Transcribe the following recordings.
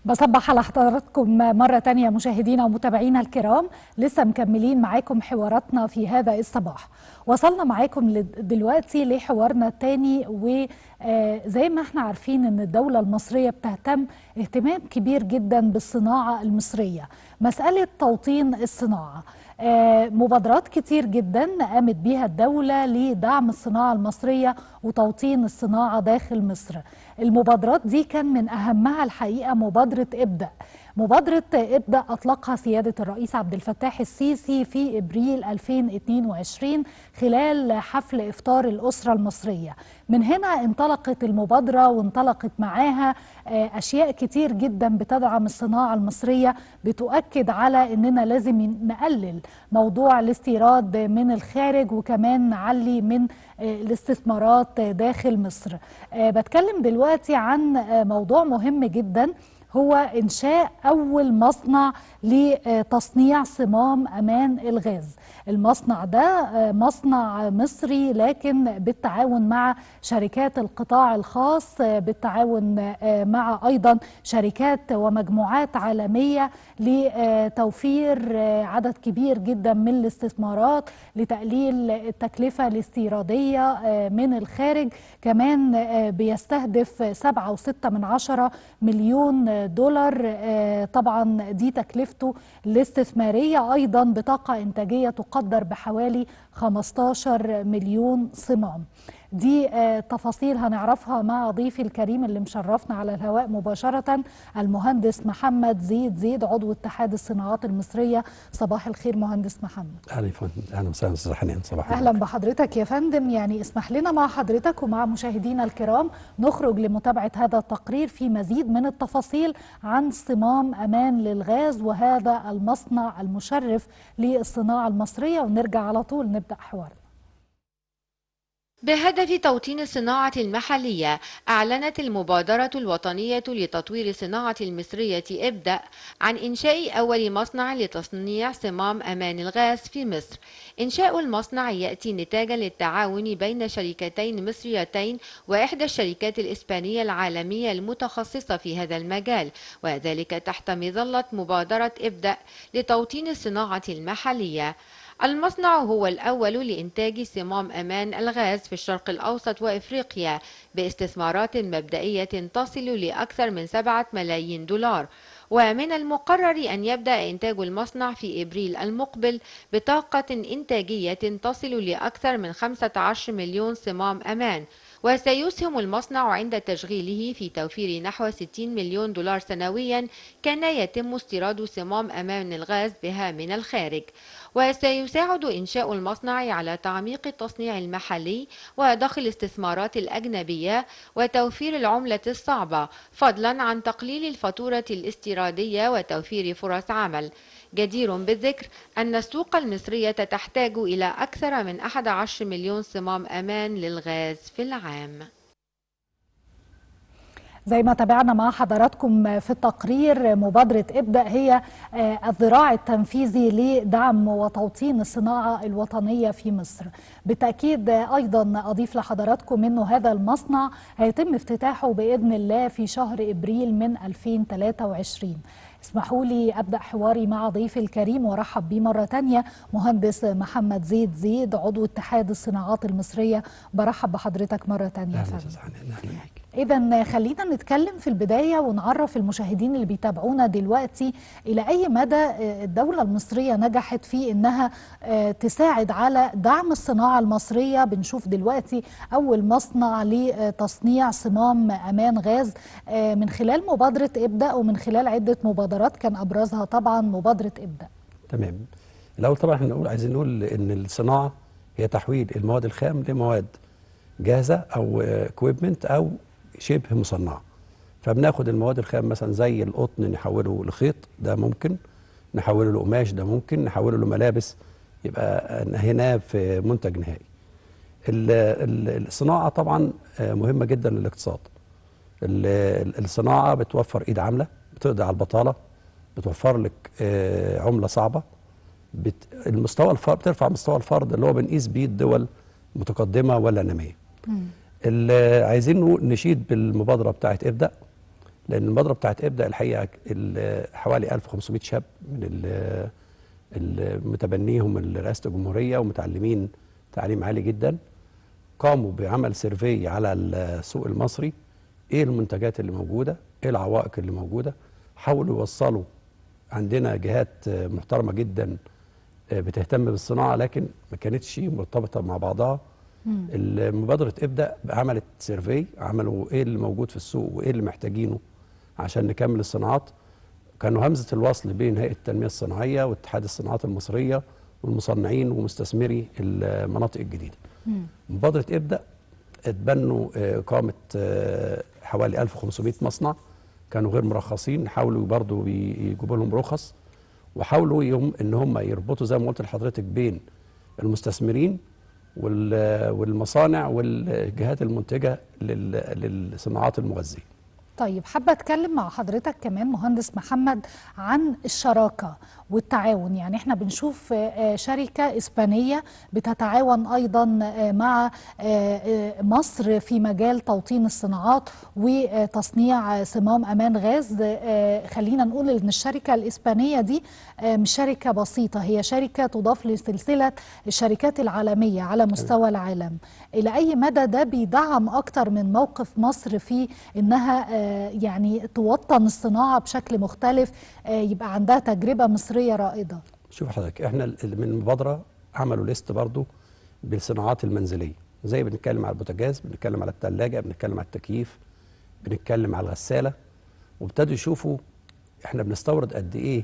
بصبح على حضراتكم مرة تانية مشاهدينا ومتابعينا الكرام لسه مكملين معاكم حواراتنا في هذا الصباح وصلنا معاكم دلوقتي لحوارنا التاني وزي ما احنا عارفين ان الدولة المصرية بتهتم اهتمام كبير جدا بالصناعة المصرية مسألة توطين الصناعة مبادرات كتير جدا قامت بيها الدولة لدعم الصناعة المصرية وتوطين الصناعة داخل مصر المبادرات دي كان من أهمها الحقيقة مبادرة ابدأ مبادرة ابدأ أطلقها سيادة الرئيس عبد الفتاح السيسي في إبريل 2022 خلال حفل إفطار الأسرة المصرية من هنا انطلقت المبادرة وانطلقت معاها أشياء كتير جدا بتدعم الصناعة المصرية بتؤكد على أننا لازم نقلل موضوع الاستيراد من الخارج وكمان نعلي من الاستثمارات داخل مصر بتكلم دلوقتي عن موضوع مهم جدا هو إنشاء أول مصنع لتصنيع صمام أمان الغاز المصنع ده مصنع مصري لكن بالتعاون مع شركات القطاع الخاص بالتعاون مع أيضا شركات ومجموعات عالمية لتوفير عدد كبير جدا من الاستثمارات لتقليل التكلفة الاستيرادية من الخارج كمان بيستهدف 7.6 من عشرة مليون دولار طبعا دي تكلفته الاستثمارية أيضا بطاقة إنتاجية تقدر بحوالي 15 مليون صمام دي تفاصيل هنعرفها مع ضيفي الكريم اللي مشرفنا على الهواء مباشرة المهندس محمد زيد زيد عضو اتحاد الصناعات المصرية صباح الخير مهندس محمد اهلا فندم اهلا وسهلا استاذ حنان صباح اهلا بحضرتك يا فندم يعني اسمح لنا مع حضرتك ومع مشاهدينا الكرام نخرج لمتابعة هذا التقرير في مزيد من التفاصيل عن صمام امان للغاز وهذا المصنع المشرف للصناعة المصرية ونرجع على طول نبدأ حوارنا بهدف توطين الصناعة المحلية أعلنت المبادرة الوطنية لتطوير الصناعة المصرية ابدأ عن إنشاء أول مصنع لتصنيع صمام أمان الغاز في مصر إنشاء المصنع يأتي نتاجا للتعاون بين شركتين مصريتين وإحدى الشركات الإسبانية العالمية المتخصصة في هذا المجال وذلك تحت مظلة مبادرة ابدأ لتوطين الصناعة المحلية المصنع هو الأول لإنتاج صمام أمان الغاز في الشرق الأوسط وإفريقيا باستثمارات مبدئية تصل لأكثر من سبعة ملايين دولار ومن المقرر أن يبدأ إنتاج المصنع في إبريل المقبل بطاقة إنتاجية تصل لأكثر من 15 مليون صمام أمان وسيسهم المصنع عند تشغيله في توفير نحو 60 مليون دولار سنويا كان يتم استيراد صمام أمان الغاز بها من الخارج وسيساعد إنشاء المصنع على تعميق التصنيع المحلي وضخ الاستثمارات الأجنبية وتوفير العملة الصعبة فضلا عن تقليل الفاتورة الاستيرادية وتوفير فرص عمل جدير بالذكر أن السوق المصرية تحتاج إلى أكثر من 11 مليون صمام أمان للغاز في العام زي ما تابعنا مع حضراتكم في التقرير مبادرة ابدأ هي الذراع التنفيذي لدعم وتوطين الصناعة الوطنية في مصر بالتأكيد أيضا أضيف لحضراتكم أنه هذا المصنع هيتم افتتاحه بإذن الله في شهر إبريل من 2023 اسمحوا لي أبدأ حواري مع ضيفي الكريم وارحب بيه مرة تانية مهندس محمد زيد زيد عضو اتحاد الصناعات المصرية برحب بحضرتك مرة تانية اهلا استاذ حنان اهلا بيك إذا خلينا نتكلم في البداية ونعرف المشاهدين اللي بيتابعونا دلوقتي إلى أي مدى الدولة المصرية نجحت في إنها تساعد على دعم الصناعة المصرية بنشوف دلوقتي أول مصنع لتصنيع صمام أمان غاز من خلال مبادرة ابدأ ومن خلال عدة مبادرات كان أبرزها طبعا مبادرة ابدأ تمام الاول طبعا احنا نقول عايزين نقول ان الصناعه هي تحويل المواد الخام لمواد جاهزه او اكويبمنت او شبه مصنعه فبناخد المواد الخام مثلا زي القطن نحوله لخيط ده ممكن نحوله لقماش ده ممكن نحوله لملابس يبقى هنا في منتج نهائي الصناعه طبعا مهمه جدا للاقتصاد الصناعه بتوفر ايد عامله بتقضي على البطاله بتوفر لك عمله صعبه بت... المستوى الفرد بترفع مستوى الفرد اللي هو بنقيس بيه الدول متقدمه ولا ناميه اللي عايزين نشيد بالمبادره بتاعت ابدا لان المبادره بتاعت ابدا الحقيقه ال- حوالي 1500 شاب من ال- المتبنيهم رئاسه الجمهوريه ومتعلمين تعليم عالي جدا قاموا بعمل سيرفي على السوق المصري ايه المنتجات اللي موجوده ايه العوائق اللي موجوده حاولوا يوصلوا عندنا جهات محترمه جدا بتهتم بالصناعه لكن ما كانتش مرتبطه مع بعضها المبادره ابدا عملت سيرفي عملوا ايه اللي موجود في السوق وايه اللي محتاجينه عشان نكمل الصناعات كانوا همزه الوصل بين هيئه التنميه الصناعيه واتحاد الصناعات المصريه والمصنعين ومستثمري المناطق الجديده. مبادره ابدا اتبنوا آه، اقامه آه، حوالي 1500 مصنع كانوا غير مرخصين حاولوا برضو بي- يجيبوا لهم رخص وحاولوا يوم ان هم يربطوا زي ما قلت لحضرتك بين المستثمرين وال- والمصانع والجهات المنتجه لل- للصناعات المغذيه. طيب حابة أتكلم مع حضرتك كمان مهندس محمد عن الشراكة والتعاون يعني احنا بنشوف آه، شركة إسبانية بتتعاون أيضا آه، مع آه، آه، مصر في مجال توطين الصناعات وتصنيع صمام أمان غاز آه، خلينا نقول إن الشركة الإسبانية دي آه، مش شركة بسيطة هي شركة تضاف لسلسلة الشركات العالمية على مستوى العالم إلى أي مدى ده بيدعم أكتر من موقف مصر في إنها آه، يعني توطن الصناعة بشكل مختلف آه، يبقى عندها تجربة مصرية رائدة شوف حضرتك احنا ال- من المبادره عملوا ليست برضو بالصناعات المنزليه زي بنتكلم على البوتاجاز بنتكلم على الثلاجه بنتكلم على التكييف بنتكلم على الغساله وابتدوا يشوفوا احنا بنستورد قد ايه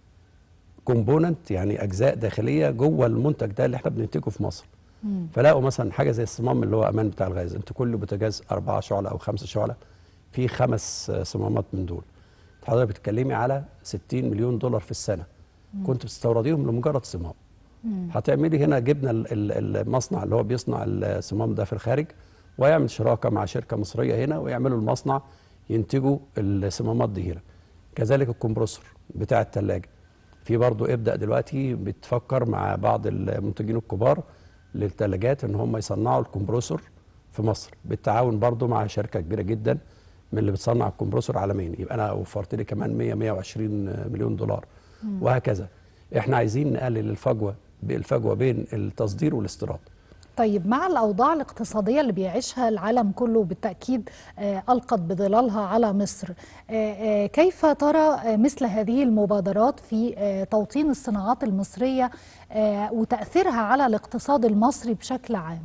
كومبوننت يعني اجزاء داخليه جوه المنتج ده اللي احنا بننتجه في مصر فلاقوا مثلا حاجه زي الصمام اللي هو امان بتاع الغاز انت كل بوتاجاز اربعه شعله او خمسه شعله في خمس آه، صمامات من دول حضرتك بتتكلمي على 60 مليون دولار في السنه كنت بتستورديهم لمجرد صمام هتعملي هنا جبنا ال- ال- المصنع اللي هو بيصنع الصمام ده في الخارج ويعمل شراكه مع شركه مصريه هنا ويعملوا المصنع ينتجوا الصمامات دي هنا كذلك الكمبرسور بتاع الثلاجه في برضو ابدا دلوقتي بتفكر مع بعض المنتجين الكبار للثلاجات ان هم يصنعوا الكمبرسور في مصر بالتعاون برضو مع شركه كبيره جدا من اللي بتصنع الكمبرسور عالميا يبقى انا وفرت لي كمان 100 120 مليون دولار وهكذا احنا عايزين نقلل الفجوه الفجوه بين التصدير والاستيراد طيب مع الأوضاع الاقتصادية اللي بيعيشها العالم كله بالتأكيد آه، ألقت بظلالها على مصر آه، آه، كيف ترى آه، مثل هذه المبادرات في آه، توطين الصناعات المصرية آه، وتأثيرها على الاقتصاد المصري بشكل عام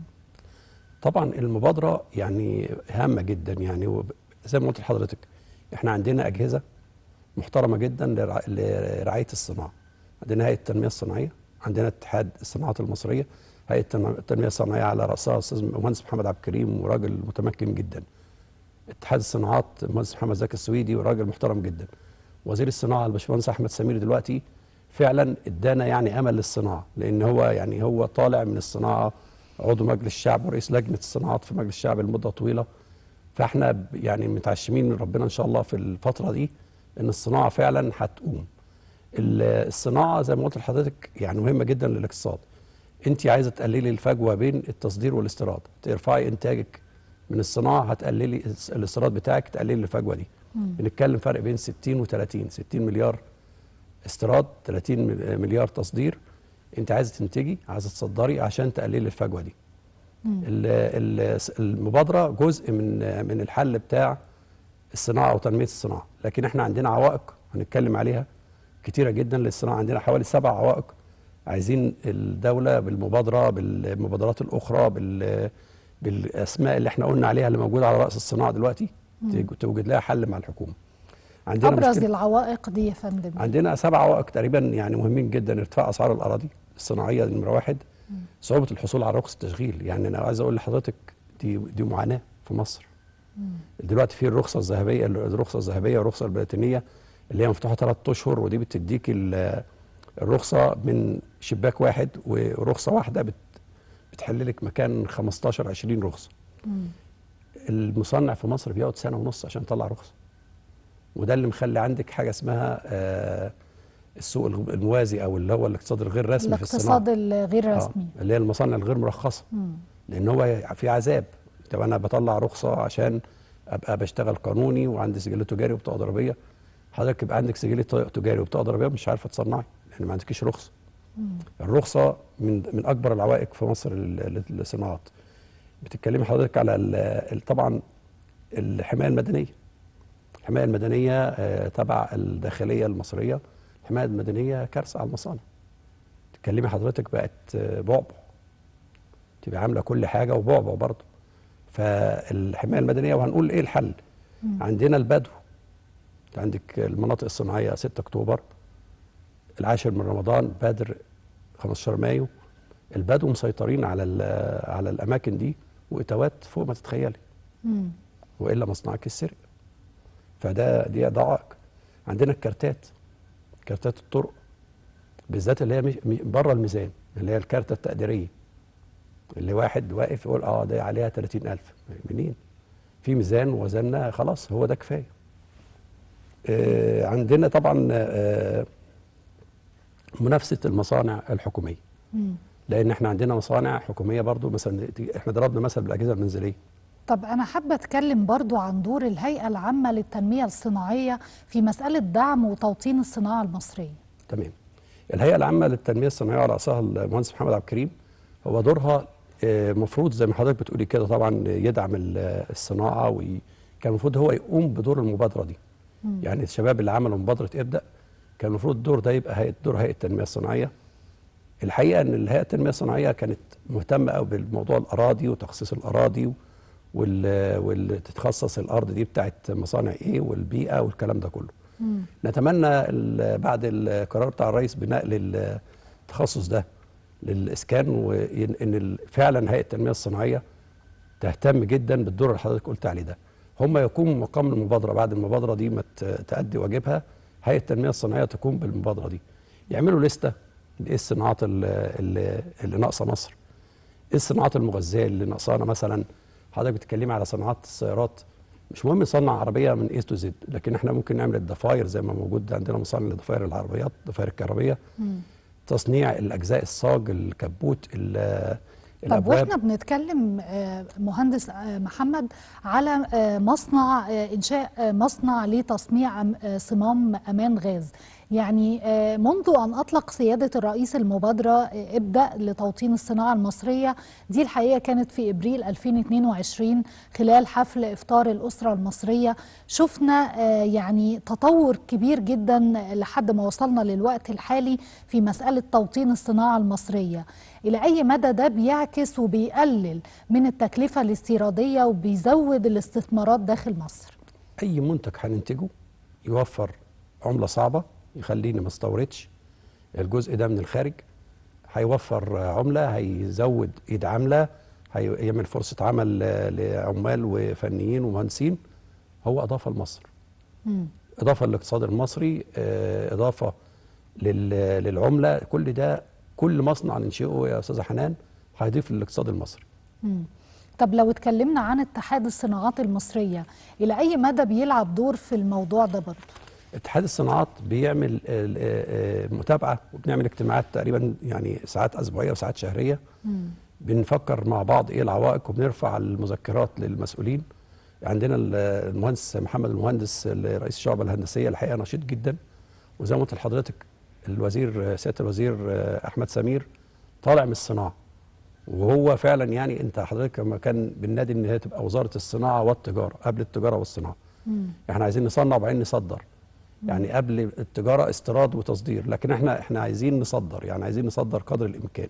طبعا المبادره يعني هامه جدا يعني وب- زي ما قلت لحضرتك احنا عندنا اجهزه محترمه جدا لرع- لرعايه الصناعه عندنا هيئه التنميه الصناعيه عندنا اتحاد الصناعات المصريه هيئه التن- التنميه الصناعيه على راسها استاذ مهندس محمد عبد الكريم وراجل متمكن جدا اتحاد الصناعات المهندس محمد زكي السويدي وراجل محترم جدا وزير الصناعه الباشمهندس احمد سمير دلوقتي فعلا ادانا يعني امل للصناعه لان هو يعني هو طالع من الصناعه عضو مجلس الشعب ورئيس لجنه الصناعات في مجلس الشعب لمده طويله فاحنا ب- يعني متعشمين من ربنا ان شاء الله في الفتره دي ان الصناعه فعلا هتقوم ال- الصناعه زي ما قلت لحضرتك يعني مهمه جدا للاقتصاد انت عايزه تقللي الفجوه بين التصدير والاستيراد ترفعي انتاجك من الصناعه هتقللي الس- الاستيراد بتاعك تقللي الفجوه دي بنتكلم فرق بين 60 و30 60 مليار استيراد 30 مل- مليار تصدير انت عايزه تنتجي عايزه تصدري عشان تقللي الفجوه دي ال- ال- المبادره جزء من من الحل بتاع الصناعه وتنميه الصناعه لكن احنا عندنا عوائق هنتكلم عليها كتيره جدا للصناعه عندنا حوالي سبع عوائق عايزين الدوله بالمبادره بالمبادرات الاخرى بال بالاسماء اللي احنا قلنا عليها اللي موجوده على راس الصناعه دلوقتي تج- توجد لها حل مع الحكومه عندنا أبرز مشكلة العوائق دي يا فندم عندنا سبع عوائق تقريبا يعني مهمين جدا ارتفاع اسعار الاراضي الصناعيه دي نمره واحد صعوبه الحصول على رخص التشغيل يعني انا عايز اقول لحضرتك دي دي معاناه في مصر دلوقتي في الرخصه الذهبيه الرخصه الذهبيه والرخصه البلاتينيه اللي هي مفتوحه ثلاث اشهر ودي بتديك ال- الرخصه من شباك واحد ورخصه واحده بت بتحل لك مكان 15 20 رخصه المصنع في مصر بيقعد سنه ونص عشان يطلع رخصه وده اللي مخلي عندك حاجه اسمها آه السوق الغ- الموازي او اللي هو الاقتصاد الغير رسمي في الصناعه الاقتصاد الغير آه، رسمي اللي هي المصانع الغير مرخصه مم. لان هو في عذاب طب انا بطلع رخصه عشان ابقى بشتغل قانوني وعندي سجل تجاري وبطاقه ضريبيه حضرتك يبقى عندك سجل ت- تجاري وبطاقه ضريبيه مش عارفه تصنعي لان ما عندكيش رخصه الرخصه من من اكبر العوائق في مصر لل- للصناعات بتتكلمي حضرتك على ال- ال- طبعا الحمايه المدنيه الحمايه المدنيه آه، تبع الداخليه المصريه الحمايه المدنيه كارثه على المصانع تتكلمي حضرتك بقت آه، بعبع تبقى عامله كل حاجه وبعبع برضه فالحمايه المدنيه وهنقول ايه الحل عندنا البدو انت عندك المناطق الصناعيه 6 اكتوبر العاشر من رمضان بدر 15 مايو البدو مسيطرين على ال- على الاماكن دي واتوات فوق ما تتخيلي مم. والا مصنعك السرق فده دي ده عائق عندنا الكارتات كارتات الطرق بالذات اللي هي مش- م- بره الميزان اللي هي الكارتة التقديرية اللي واحد واقف يقول اه ده عليها 30000 منين في ميزان وزننا خلاص هو ده كفايه آه عندنا طبعا آه منافسه المصانع الحكوميه مم. لان احنا عندنا مصانع حكوميه برضو مثلا احنا ضربنا مثل بالاجهزه المنزليه طب أنا حابة أتكلم برضو عن دور الهيئة العامة للتنمية الصناعية في مسألة دعم وتوطين الصناعة المصرية تمام الهيئه العامه للتنميه الصناعيه على راسها المهندس محمد عبد الكريم هو دورها المفروض زي ما حضرتك بتقولي كده طبعا يدعم ال- الصناعه وكان المفروض هو يقوم بدور المبادره دي يعني الشباب اللي عملوا مبادره ابدا كان المفروض الدور ده يبقى هيئه دور هيئه التنميه الصناعيه الحقيقه ان الهيئه التنميه الصناعيه كانت مهتمه قوي بالموضوع الاراضي وتخصيص الاراضي وال والتتخصص الارض دي بتاعت مصانع ايه والبيئه والكلام ده كله نتمنى ال- بعد القرار بتاع الرئيس بنقل التخصص ده للاسكان وان إن ال- فعلا هيئه التنميه الصناعيه تهتم جدا بالدور اللي حضرتك قلت عليه ده هم يقوموا مقام المبادره بعد المبادره دي ما ت- تأدي واجبها هيئه التنميه الصناعيه تقوم بالمبادره دي يعملوا لسته ايه الصناعات ال- اللي, اللي ناقصه مصر ايه الصناعات المغذيه اللي ناقصانا مثلا حضرتك بتتكلمي على صناعات السيارات مش مهم نصنع عربيه من اي تو زد لكن احنا ممكن نعمل الضفاير زي ما موجود عندنا مصانع لضفاير العربيات الضفاير الكهربيه تصنيع الاجزاء الصاج الكبوت ال- طب الابواب واحنا بنتكلم آه، مهندس آه، محمد على آه، مصنع آه، انشاء آه، مصنع لتصنيع أم- آه، صمام امان غاز يعني آه، منذ ان اطلق سياده الرئيس المبادره آه، ابدا لتوطين الصناعه المصريه دي الحقيقه كانت في ابريل 2022 خلال حفل افطار الاسره المصريه شفنا آه، يعني تطور كبير جدا لحد ما وصلنا للوقت الحالي في مساله توطين الصناعه المصريه الى اي مدى ده بيعكس وبيقلل من التكلفه الاستيراديه وبيزود الاستثمارات داخل مصر اي منتج هننتجه يوفر عمله صعبه يخليني ما استوردش الجزء ده من الخارج هيوفر عمله هيزود ايد عامله هيعمل فرصه عمل آه، لعمال وفنيين ومهندسين هو اضافه لمصر مم. اضافه للاقتصاد المصري آه، اضافه لل- للعمله كل ده كل مصنع ننشئه يا استاذه حنان هيضيف للاقتصاد المصري مم. طب لو اتكلمنا عن اتحاد الصناعات المصريه الى اي مدى بيلعب دور في الموضوع ده برضه اتحاد الصناعات بيعمل ال- آه، آه، متابعه وبنعمل اجتماعات تقريبا يعني ساعات اسبوعيه وساعات شهريه بنفكر مع بعض ايه العوائق وبنرفع المذكرات للمسؤولين عندنا ال- المهندس محمد المهندس اللي رئيس الشعبه الهندسيه الحقيقه نشيط جدا وزي ما قلت لحضرتك الوزير سياده الوزير آه، احمد سمير طالع من الصناعه وهو فعلا يعني انت حضرتك لما كان بالنادي ان هي تبقى وزاره الصناعه والتجاره قبل التجاره والصناعه احنا عايزين نصنع وبعدين نصدر يعني قبل التجاره استيراد وتصدير لكن احنا احنا عايزين نصدر يعني عايزين نصدر قدر الامكان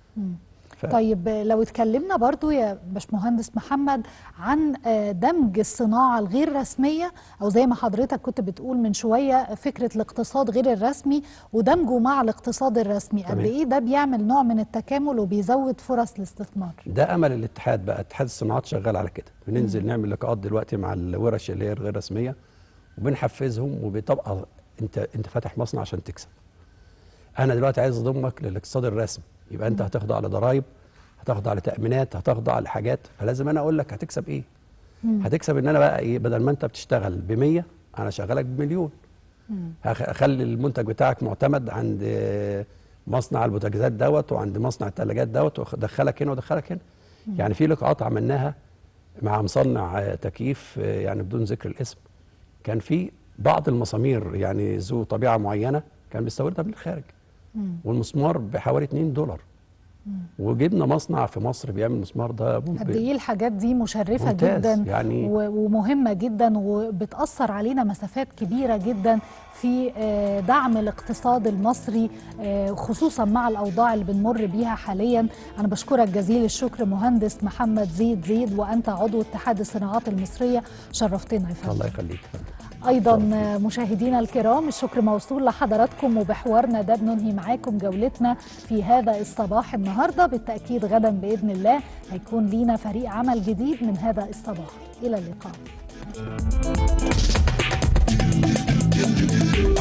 ف- طيب لو اتكلمنا برضو يا باشمهندس محمد عن آه، دمج الصناعة الغير رسمية أو زي ما حضرتك كنت بتقول من شوية فكرة الاقتصاد غير الرسمي ودمجه مع الاقتصاد الرسمي قد تمام. إيه ده بيعمل نوع من التكامل وبيزود فرص الاستثمار ده امل الاتحاد بقى اتحاد الصناعات شغال على كده بننزل نعمل لقاءات دلوقتي مع الورش اللي هي الغير رسميه وبنحفزهم وبطبقه انت انت فاتح مصنع عشان تكسب انا دلوقتي عايز اضمك للاقتصاد الرسمي يبقى انت هتخضع لضرائب هتخضع لتامينات هتخضع لحاجات فلازم انا اقول لك هتكسب ايه هتكسب ان انا بقى ايه بدل ما انت بتشتغل ب 100 انا شغالك بمليون هخ- اخلي المنتج بتاعك معتمد عند آه، مصنع البوتاجازات دوت وعند مصنع الثلاجات دوت وادخلك هنا وادخلك هنا يعني في لقاءات عملناها مع مصنع آه، تكييف آه، يعني بدون ذكر الاسم كان في بعض المسامير يعني ذو طبيعه معينه كان بيستوردها من الخارج والمسمار بحوالي 2 دولار وجبنا مصنع في مصر بيعمل المسمار ده قد ايه الحاجات دي مشرفه ممتاز، جدا يعني- و- ومهمه جدا وبتاثر علينا مسافات كبيره جدا في آه، دعم الاقتصاد المصري آه، خصوصا مع الاوضاع اللي بنمر بيها حاليا انا بشكرك جزيل الشكر مهندس محمد زيد زيد وانت عضو اتحاد الصناعات المصريه شرفتنا يا فندم الله يخليك يا فندم. ايضا مشاهدينا الكرام الشكر موصول لحضراتكم وبحوارنا ده بننهي معاكم جولتنا في هذا الصباح النهارده بالتاكيد غدا باذن الله هيكون لينا فريق عمل جديد من هذا الصباح الى اللقاء